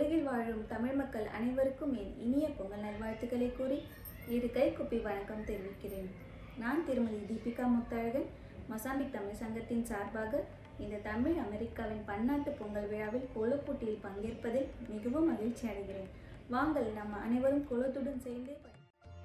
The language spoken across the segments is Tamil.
உலகில் வாழும் தமிழ் மக்கள் அனைவருக்கும் என் இனிய பொங்கல் நல்வாழ்த்துக்களை கூறி இரு கை குப்பி வணக்கம் தெரிவிக்கிறேன் நான் திருமதி தீபிகா முத்தழகன் மொசாம்பிக் தமிழ் சங்கத்தின் சார்பாக இந்த தமிழ் அமெரிக்காவின் பன்னாட்டு பொங்கல் விழாவில் கோலப்போட்டியில் பங்கேற்பதில் மிகவும் மகிழ்ச்சி அடைகிறேன் வாங்கள் நம்ம அனைவரும் கோலத்துடன் சேர்ந்தே ப-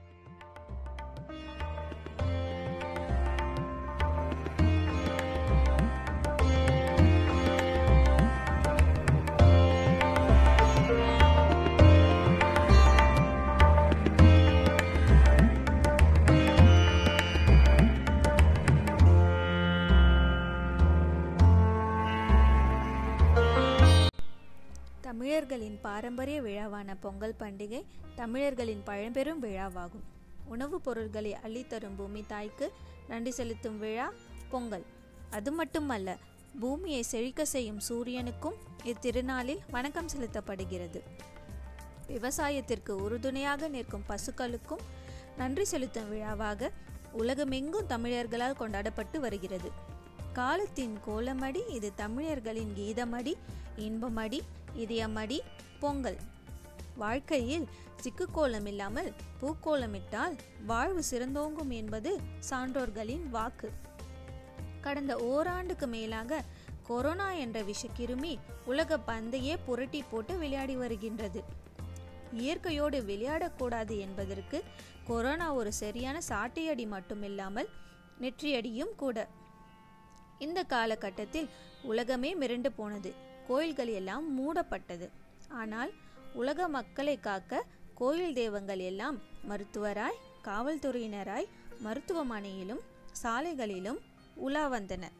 தமிழர்களின் பாரம்பரிய விழாவான பொங்கல் பண்டிகை தமிழர்களின் பழம்பெரும் விழாவாகும் உணவுப் பொருட்களை அள்ளித்தரும் பூமி தாய்க்கு நன்றி செலுத்தும் விழா பொங்கல் அது மட்டுமல்ல பூமியை செழிக்க செய்யும் சூரியனுக்கும் இத்திருநாளில் வணக்கம் செலுத்தப்படுகிறது விவசாயத்திற்கு உறுதுணையாக நிற்கும் பசுக்களுக்கும் நன்றி செலுத்தும் விழாவாக உலகமெங்கும் தமிழர்களால் கொண்டாடப்பட்டு வருகிறது காலத்தின் கோலமடி இது தமிழர்களின் கீதமடி இன்பமடி இதயமடி பொங்கல் வாழ்க்கையில் சிக்குக்கோலம் இல்லாமல் பூக்கோலமிட்டால் வாழ்வு சிறந்தோங்கும் என்பது சான்றோர்களின் வாக்கு கடந்த ஓராண்டுக்கு மேலாக கொரோனா என்ற விஷக்கிருமி உலக பந்தையே புரட்டி போட்டு விளையாடி வருகின்றது இயற்கையோடு விளையாடக்கூடாது என்பதற்கு கொரோனா ஒரு சரியான சாட்டையடி மட்டுமில்லாமல் நெற்றியடியும் கூட இந்த காலகட்டத்தில் உலகமே மிரண்டு போனது கோயில்கள் எல்லாம் மூடப்பட்டது ஆனால் உலக மக்களை காக்க கோயில் தெய்வங்கள் எல்லாம் மருத்துவராய் காவல்துறையினராய் மருத்துவமனையிலும் சாலைகளிலும் உலா வந்தனர்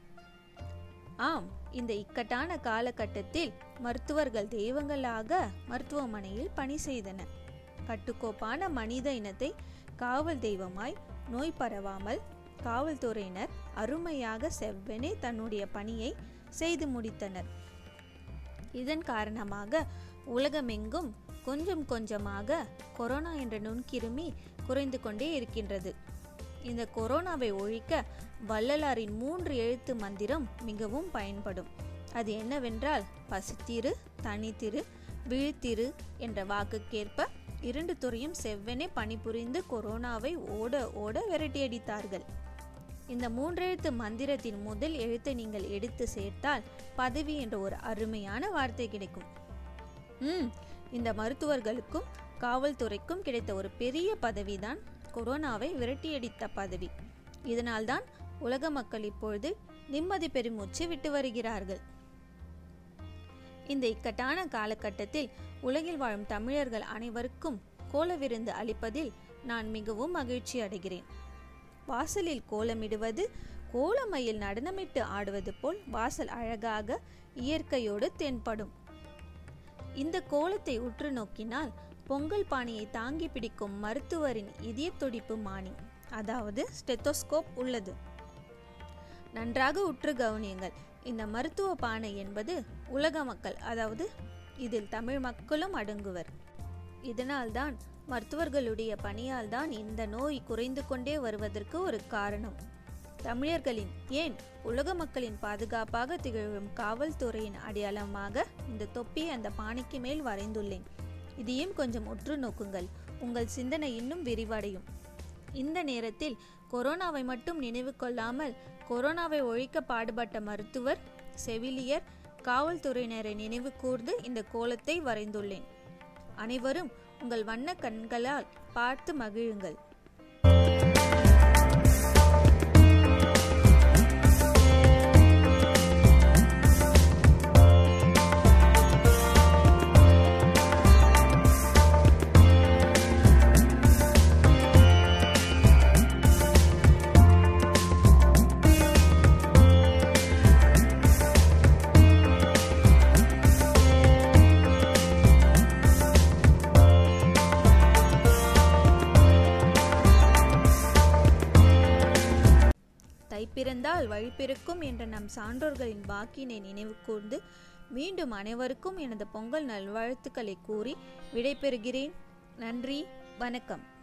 ஆம் இந்த இக்கட்டான காலகட்டத்தில் மருத்துவர்கள் தெய்வங்களாக மருத்துவமனையில் பணி செய்தனர் கட்டுக்கோப்பான மனித இனத்தை காவல் தெய்வமாய் நோய் பரவாமல் காவல்துறையினர் அருமையாக செவ்வனே தன்னுடைய பணியை செய்து முடித்தனர் இதன் காரணமாக உலகமெங்கும் கொஞ்சம் கொஞ்சமாக கொரோனா என்ற நுண்கிருமி குறைந்து கொண்டே இருக்கின்றது இந்த கொரோனாவை ஒழிக்க வள்ளலாரின் மூன்று எழுத்து மந்திரம் மிகவும் பயன்படும் அது என்னவென்றால் பசித்திரு தனித்திரு விழித்திரு என்ற வாக்குக்கேற்ப இரண்டு துறையும் செவ்வனே பணிபுரிந்து கொரோனாவை ஓட ஓட விரட்டியடித்தார்கள் இந்த மூன்றெழுத்து மந்திரத்தின் முதல் எழுத்தை நீங்கள் எடுத்து சேர்த்தால் பதவி என்ற ஒரு அருமையான வார்த்தை கிடைக்கும் ம் இந்த மருத்துவர்களுக்கும் காவல்துறைக்கும் கிடைத்த ஒரு பெரிய பதவிதான் கொரோனாவை விரட்டியடித்த பதவி இதனால்தான் உலக மக்கள் இப்பொழுது நிம்மதி பெருமூச்சு விட்டு வருகிறார்கள் இந்த இக்கட்டான காலகட்டத்தில் உலகில் வாழும் தமிழர்கள் அனைவருக்கும் கோல விருந்து அளிப்பதில் நான் மிகவும் மகிழ்ச்சி அடைகிறேன் வாசலில் கோலமிடுவது கோலமையில் நடனமிட்டு ஆடுவது போல் வாசல் அழகாக இயற்கையோடு தென்படும் இந்த கோலத்தை உற்று நோக்கினால் பொங்கல் பாணியை தாங்கி பிடிக்கும் மருத்துவரின் இதய துடிப்பு மானி அதாவது ஸ்டெத்தோஸ்கோப் உள்ளது நன்றாக உற்று கவனியுங்கள் இந்த மருத்துவ பானை என்பது உலக மக்கள் அதாவது இதில் தமிழ் மக்களும் அடங்குவர் இதனால்தான் மருத்துவர்களுடைய பணியால் தான் இந்த நோய் குறைந்து கொண்டே வருவதற்கு ஒரு காரணம் தமிழர்களின் ஏன் உலக மக்களின் பாதுகாப்பாக திகழும் காவல்துறையின் அடையாளமாக இந்த தொப்பியை அந்த பானைக்கு மேல் வரைந்துள்ளேன் இதையும் கொஞ்சம் உற்று நோக்குங்கள் உங்கள் சிந்தனை இன்னும் விரிவடையும் இந்த நேரத்தில் கொரோனாவை மட்டும் நினைவு கொள்ளாமல் கொரோனாவை ஒழிக்க பாடுபட்ட மருத்துவர் செவிலியர் காவல்துறையினரை நினைவு கூர்ந்து இந்த கோலத்தை வரைந்துள்ளேன் அனைவரும் உங்கள் வண்ண கண்களால் பார்த்து மகிழுங்கள் தைப்பிறந்தால் வழிபிறக்கும் என்ற நம் சான்றோர்களின் வாக்கினை நினைவு கூர்ந்து மீண்டும் அனைவருக்கும் எனது பொங்கல் நல்வாழ்த்துக்களை கூறி விடைபெறுகிறேன் நன்றி வணக்கம்